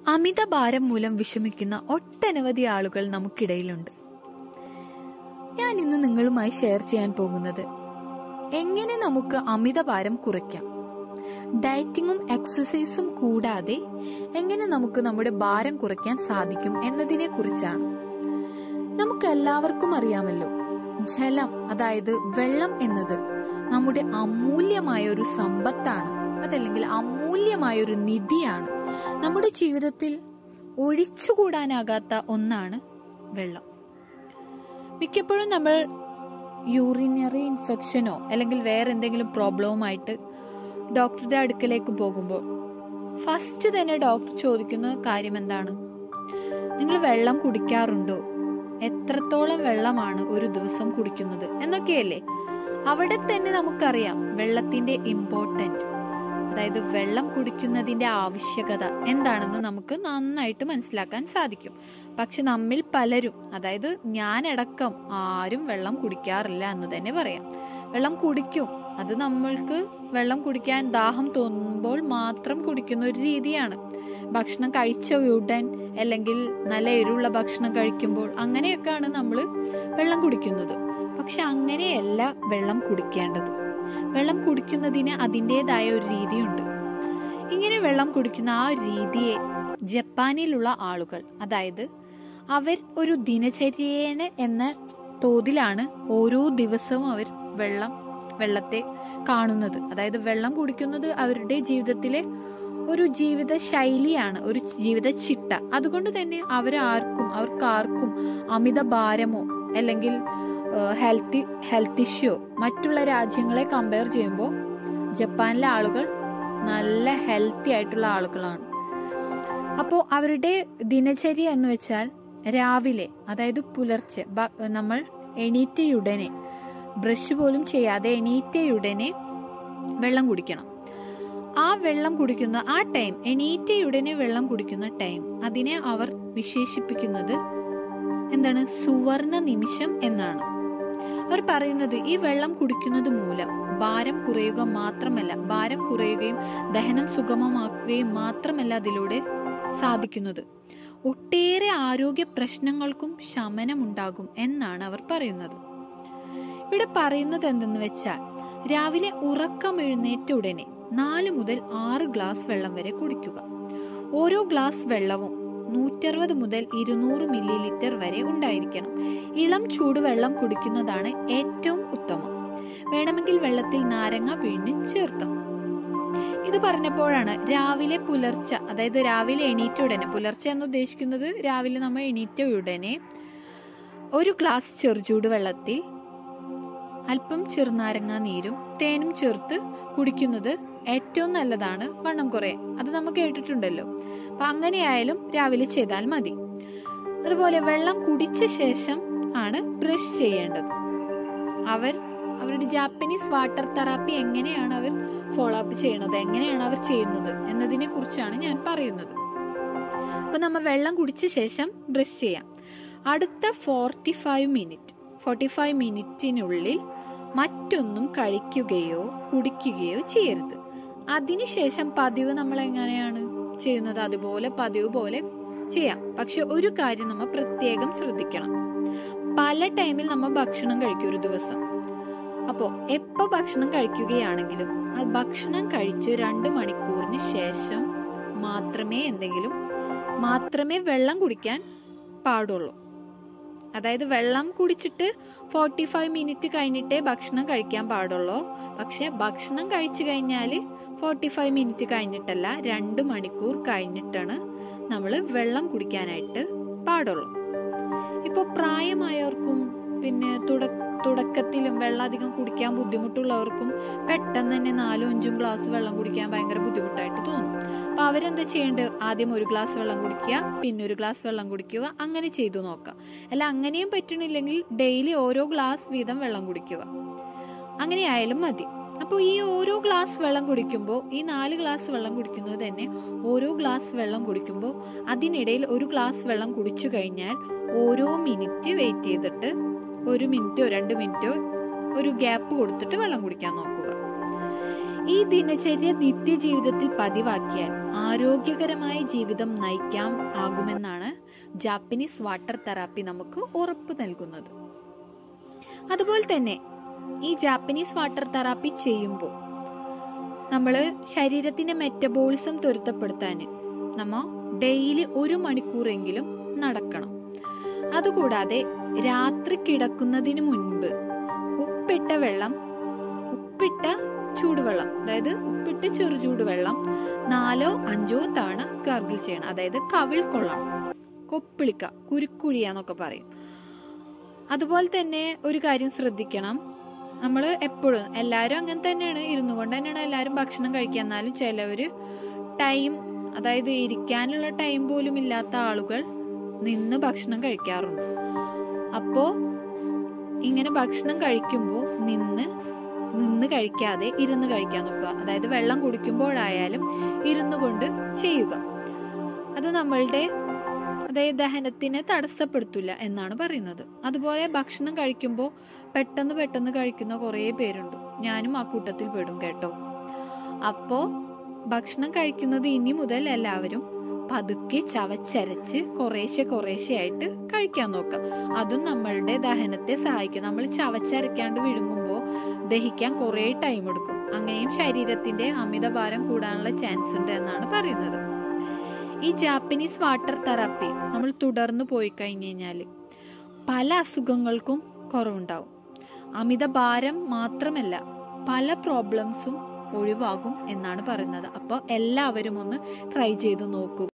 അമിതഭാരം മൂലം വിഷമിക്കുന്ന ഒട്ടനവധി ആളുകൾ നമുക്കിടയിലുണ്ട് ഞാൻ ഇന്ന് നിങ്ങളുമായി ഷെയർ ചെയ്യാൻ പോകുന്നത് എങ്ങനെ നമുക്ക് അമിതഭാരം കുറയ്ക്കാം ഡയറ്റിങ്ങും എക്സസൈസും കൂടാതെ എങ്ങനെ നമുക്ക് നമ്മുടെ ഭാരം കുറയ്ക്കാൻ സാധിക്കും എന്നതിനെ കുറിച്ചാണ് നമുക്ക് എല്ലാവർക്കും അറിയാമല്ലോ ജലം അതായത് വെള്ളം എന്നത് നമ്മുടെ അമൂല്യമായ ഒരു സമ്പത്താണ് അതല്ലെങ്കിൽ അമൂല്യമായ ഒരു നിധിയാണ് നമ്മുടെ ജീവിതത്തിൽ ഒഴിച്ചുകൂടാനാകാത്ത ഒന്നാണ് വെള്ളം മിക്കപ്പോഴും നമ്മൾ യൂറിനറി ഇൻഫെക്ഷനോ അല്ലെങ്കിൽ വേറെ എന്തെങ്കിലും പ്രോബ്ലവുമായിട്ട് ഡോക്ടറുടെ അടുക്കലേക്ക് പോകുമ്പോൾ ഫസ്റ്റ് തന്നെ ഡോക്ടർ ചോദിക്കുന്ന കാര്യം എന്താണ് നിങ്ങൾ വെള്ളം കുടിക്കാറുണ്ടോ എത്രത്തോളം വെള്ളമാണ് ഒരു ദിവസം കുടിക്കുന്നത് എന്നൊക്കെയല്ലേ അവിടെ തന്നെ നമുക്കറിയാം വെള്ളത്തിന്റെ ഇമ്പോർട്ടന്റ് അതായത് വെള്ളം കുടിക്കുന്നതിന്റെ ആവശ്യകത എന്താണെന്ന് നമുക്ക് നന്നായിട്ട് മനസ്സിലാക്കാൻ സാധിക്കും പക്ഷെ നമ്മിൽ പലരും അതായത് ഞാനടക്കം ആരും വെള്ളം കുടിക്കാറില്ല എന്ന് തന്നെ പറയാം വെള്ളം കുടിക്കും അത് നമ്മൾക്ക് വെള്ളം കുടിക്കാൻ ദാഹം തോന്നുമ്പോൾ മാത്രം കുടിക്കുന്ന ഒരു രീതിയാണ് ഭക്ഷണം കഴിച്ച ഉടൻ അല്ലെങ്കിൽ നല്ല എരിവുള്ള ഭക്ഷണം കഴിക്കുമ്പോൾ അങ്ങനെയൊക്കെയാണ് നമ്മൾ വെള്ളം കുടിക്കുന്നത് പക്ഷെ അങ്ങനെയല്ല വെള്ളം കുടിക്കേണ്ടത് വെള്ളം കുടിക്കുന്നതിന് അതിൻ്റെതായ ഒരു രീതിയുണ്ട് ഇങ്ങനെ വെള്ളം കുടിക്കുന്ന ആ രീതിയെ ജപ്പാനിലുള്ള ആളുകൾ അതായത് അവർ ഒരു ദിനചര്യേന എന്ന തോതിലാണ് ഓരോ ദിവസവും അവർ വെള്ളം വെള്ളത്തെ കാണുന്നത് അതായത് വെള്ളം കുടിക്കുന്നത് അവരുടെ ജീവിതത്തിലെ ഒരു ജീവിത ശൈലിയാണ് ഒരു ജീവിത ചിട്ട അതുകൊണ്ട് തന്നെ അവരാർക്കും അവർക്കാർക്കും അമിത ഭാരമോ അല്ലെങ്കിൽ ഹെൽത്തി ഹെൽത്ത് ഇഷ്യൂ മറ്റുള്ള രാജ്യങ്ങളെ കമ്പയർ ചെയ്യുമ്പോൾ ജപ്പാനിലെ ആളുകൾ നല്ല ഹെൽത്തി ആയിട്ടുള്ള ആളുകളാണ് അപ്പോൾ അവരുടെ ദിനചര്യ എന്ന് വെച്ചാൽ രാവിലെ അതായത് പുലർച്ചെ നമ്മൾ എണീറ്റയുടനെ ബ്രഷ് പോലും ചെയ്യാതെ എണീറ്റയുടനെ വെള്ളം കുടിക്കണം ആ വെള്ളം കുടിക്കുന്ന ആ ടൈം എണീറ്റയുടനെ വെള്ളം കുടിക്കുന്ന ടൈം അതിനെ അവർ വിശേഷിപ്പിക്കുന്നത് എന്താണ് സുവർണ നിമിഷം എന്നാണ് അവർ പറയുന്നത് ഈ വെള്ളം കുടിക്കുന്നത് മൂലം ഭാരം കുറയുക മാത്രമല്ല ഭാരം കുറയുകയും ദഹനം സുഗമമാക്കുകയും മാത്രമല്ല അതിലൂടെ സാധിക്കുന്നത് ഒട്ടേറെ ആരോഗ്യ പ്രശ്നങ്ങൾക്കും ശമനമുണ്ടാകും എന്നാണ് അവർ പറയുന്നത് ഇവിടെ പറയുന്നത് എന്തെന്ന് വെച്ചാൽ രാവിലെ ഉറക്കം എഴുന്നേറ്റ ഉടനെ നാല് മുതൽ ആറ് ഗ്ലാസ് വെള്ളം വരെ കുടിക്കുക ഓരോ ഗ്ലാസ് വെള്ളവും നൂറ്ററുപത് മുതൽ ഇരുന്നൂറ് മില്ലി ലിറ്റർ വരെ ഉണ്ടായിരിക്കണം ഇളം ചൂടുവെള്ളം കുടിക്കുന്നതാണ് ഏറ്റവും ഉത്തമം വേണമെങ്കിൽ വെള്ളത്തിൽ നാരങ്ങ പിഴിഞ്ഞ് ചേർക്കാം ഇത് പറഞ്ഞപ്പോഴാണ് രാവിലെ പുലർച്ച അതായത് രാവിലെ എണീറ്റ ഉടനെ പുലർച്ചെ എന്ന് ഉദ്ദേശിക്കുന്നത് രാവിലെ നമ്മൾ എണീറ്റ ഉടനെ ഒരു ഗ്ലാസ് ചെറുചൂട് വെള്ളത്തിൽ അല്പം ചെറുനാരങ്ങ നീരും തേനും ചേർത്ത് കുടിക്കുന്നത് ഏറ്റവും നല്ലതാണ് വണ്ണം കുറയാൻ അത് നമ്മൾ കേട്ടിട്ടുണ്ടല്ലോ അപ്പൊ അങ്ങനെയായാലും രാവിലെ ചെയ്താൽ മതി അതുപോലെ വെള്ളം കുടിച്ച ശേഷം ആണ് ബ്രഷ് ചെയ്യേണ്ടത് അവർ അവരുടെ ജാപ്പനീസ് വാട്ടർ തെറാപ്പി എങ്ങനെയാണ് അവർ ഫോളോ അപ്പ് ചെയ്യുന്നത് എങ്ങനെയാണ് അവർ ചെയ്യുന്നത് എന്നതിനെ കുറിച്ചാണ് ഞാൻ പറയുന്നത് അപ്പൊ നമ്മൾ വെള്ളം കുടിച്ച ശേഷം ബ്രഷ് ചെയ്യാം അടുത്ത forty five minute forty five മിനിറ്റിനുള്ളിൽ മറ്റൊന്നും കഴിക്കുകയോ കുടിക്കുകയോ ചെയ്യരുത് അതിനുശേഷം പതിവ് നമ്മൾ എങ്ങനെയാണ് ചെയ്യുന്നത് അതുപോലെ പതിവ് പോലെ ചെയ്യാം പക്ഷെ ഒരു കാര്യം നമ്മൾ പ്രത്യേകം ശ്രദ്ധിക്കണം പല ടൈമിൽ നമ്മൾ ഭക്ഷണം കഴിക്കും ഒരു ദിവസം അപ്പോൾ എപ്പോ ഭക്ഷണം കഴിക്കുകയാണെങ്കിലും ആ ഭക്ഷണം കഴിച്ച് രണ്ട് മണിക്കൂറിന് ശേഷം മാത്രമേ എന്തെങ്കിലും മാത്രമേ വെള്ളം കുടിക്കാൻ പാടുള്ളൂ അതായത് വെള്ളം കുടിച്ചിട്ട് ഫോർട്ടി ഫൈവ് മിനിറ്റ് കഴിഞ്ഞിട്ടേ ഭക്ഷണം കഴിക്കാൻ പാടുള്ളൂ പക്ഷെ ഭക്ഷണം കഴിച്ചു കഴിഞ്ഞാൽ ഫോർട്ടി ഫൈവ് മിനിറ്റ് കഴിഞ്ഞിട്ടല്ല രണ്ട് മണിക്കൂർ കഴിഞ്ഞിട്ടാണ് നമ്മൾ വെള്ളം കുടിക്കാനായിട്ട് പാടുള്ളൂ ഇപ്പോൾ പ്രായമായവർക്കും പിന്നെ തുടക്കത്തിലും വെള്ളം അധികം കുടിക്കാൻ ബുദ്ധിമുട്ടുള്ളവർക്കും പെട്ടെന്ന് തന്നെ നാലും അഞ്ചും ഗ്ലാസ് വെള്ളം കുടിക്കാൻ ഭയങ്കര ബുദ്ധിമുട്ടായിട്ട് തോന്നും അപ്പൊ അവരെന്താ ചെയ്യേണ്ടത് ആദ്യം ഒരു ഗ്ലാസ് വെള്ളം കുടിക്കുക പിന്നെ ഒരു ഗ്ലാസ് വെള്ളം കുടിക്കുക അങ്ങനെ ചെയ്തു നോക്കാം അല്ല അങ്ങനെയും പറ്റണില്ലെങ്കിൽ ഡെയിലി ഓരോ ഗ്ലാസ് വീതം വെള്ളം കുടിക്കുക അങ്ങനെ ആയാലും മതി അപ്പോൾ ഈ ഓരോ ഗ്ലാസ് വെള്ളം കുടിക്കുമ്പോൾ ഈ നാല് ഗ്ലാസ് വെള്ളം കുടിക്കുന്നത് തന്നെ ഓരോ ഗ്ലാസ് വെള്ളം കുടിക്കുമ്പോൾ അതിനിടയിൽ ഒരു ഗ്ലാസ് വെള്ളം കുടിച്ചു കഴിഞ്ഞാൽ ഓരോ മിനിറ്റ് വെയിറ്റ് ചെയ്തിട്ട് ഒരു മിനിറ്റോ രണ്ട് മിനിറ്റോ ഒരു ഗ്യാപ്പ് കൊടുത്തിട്ട് വെള്ളം കുടിക്കാൻ നോക്കുക ഈ ദിനചര്യ നിത്യജീവിതത്തിൽ പതിവാക്കിയാൽ ആരോഗ്യകരമായ ജീവിതം നയിക്കാൻ ആകുമെന്നാണ് ജാപ്പനീസ് വാട്ടർ തെറാപ്പി നമുക്ക് ഉറപ്പ് നൽകുന്നത് അതുപോലെ തന്നെ ഈ ജാപ്പനീസ് വാട്ടർ തെറാപ്പി ചെയ്യുമ്പോൾ നമ്മൾ ശരീരത്തിന്റെ മെറ്റബോളിസം ത്വരിതപ്പെടുത്താൻ നമ്മ ഡെയിലി ഒരു മണിക്കൂറെങ്കിലും നടക്കണം അതുകൂടാതെ രാത്രി കിടക്കുന്നതിന് മുൻപ് ഉപ്പിട്ട വെള്ളം ഉപ്പിട്ട ചൂടുവെള്ളം അതായത് ഉപ്പിട്ട് ചെറു ചൂടുവെള്ളം നാലോ അഞ്ചോ തവണ ഗാർഗിൾ ചെയ്യണം അതായത് കവിൾ കൊള്ളണം കൊപ്പിളിക്ക കുരുക്കുഴിയാന്നൊക്കെ പറയും അതുപോലെ തന്നെ ഒരു കാര്യം ശ്രദ്ധിക്കണം നമ്മൾ എപ്പോഴും എല്ലാവരും അങ്ങനെ തന്നെയാണ് ഇരുന്നു കൊണ്ട് തന്നെയാണ് എല്ലാവരും ഭക്ഷണം കഴിക്കുക എന്നാലും ചിലവര് ടൈം അതായത് ഇരിക്കാനുള്ള ടൈം പോലും ഇല്ലാത്ത ആളുകൾ നിന്ന് ഭക്ഷണം കഴിക്കാറുണ്ട് അപ്പോ ഇങ്ങനെ ഭക്ഷണം കഴിക്കുമ്പോൾ നിന്ന് നിന്ന് കഴിക്കാതെ ഇരുന്ന് കഴിക്കാൻ നോക്കുക അതായത് വെള്ളം കുടിക്കുമ്പോഴായാലും ഇരുന്നു കൊണ്ട് ചെയ്യുക അത് നമ്മളുടെ അതായത് ദഹനത്തിനെ തടസ്സപ്പെടുത്തില്ല എന്നാണ് പറയുന്നത് അതുപോലെ ഭക്ഷണം കഴിക്കുമ്പോൾ പെട്ടെന്ന് പെട്ടെന്ന് കഴിക്കുന്ന കുറേ പേരുണ്ട് ഞാനും ആ കൂട്ടത്തിൽ പെടും കേട്ടോ അപ്പോ ഭക്ഷണം കഴിക്കുന്നത് ഇനി മുതൽ എല്ലാവരും പതുക്കെ ചവച്ചരച്ച് കുറേശ്ശെ കുറേശ്ശെ ആയിട്ട് കഴിക്കാൻ നോക്കാം അതും നമ്മളുടെ ദഹനത്തെ സഹായിക്കും നമ്മൾ ചവച്ചരക്കാണ്ട് വിഴുങ്ങുമ്പോൾ ദഹിക്കാൻ കുറേ ടൈം എടുക്കും അങ്ങനെയും ശരീരത്തിന്റെ അമിതഭാരം കൂടാനുള്ള ചാൻസ് ഉണ്ട് എന്നാണ് പറയുന്നത് ഈ ജാപ്പനീസ് വാട്ടർ തെറാപ്പി നമ്മൾ തുടർന്ന് പോയി കഴിഞ്ഞു കഴിഞ്ഞാൽ പല അസുഖങ്ങൾക്കും കുറവുണ്ടാവും അമിതഭാരം മാത്രമല്ല പല പ്രോബ്ലംസും ഒഴിവാകും എന്നാണ് പറയുന്നത് അപ്പോൾ എല്ലാവരും ഒന്ന് ട്രൈ ചെയ്ത് നോക്കൂ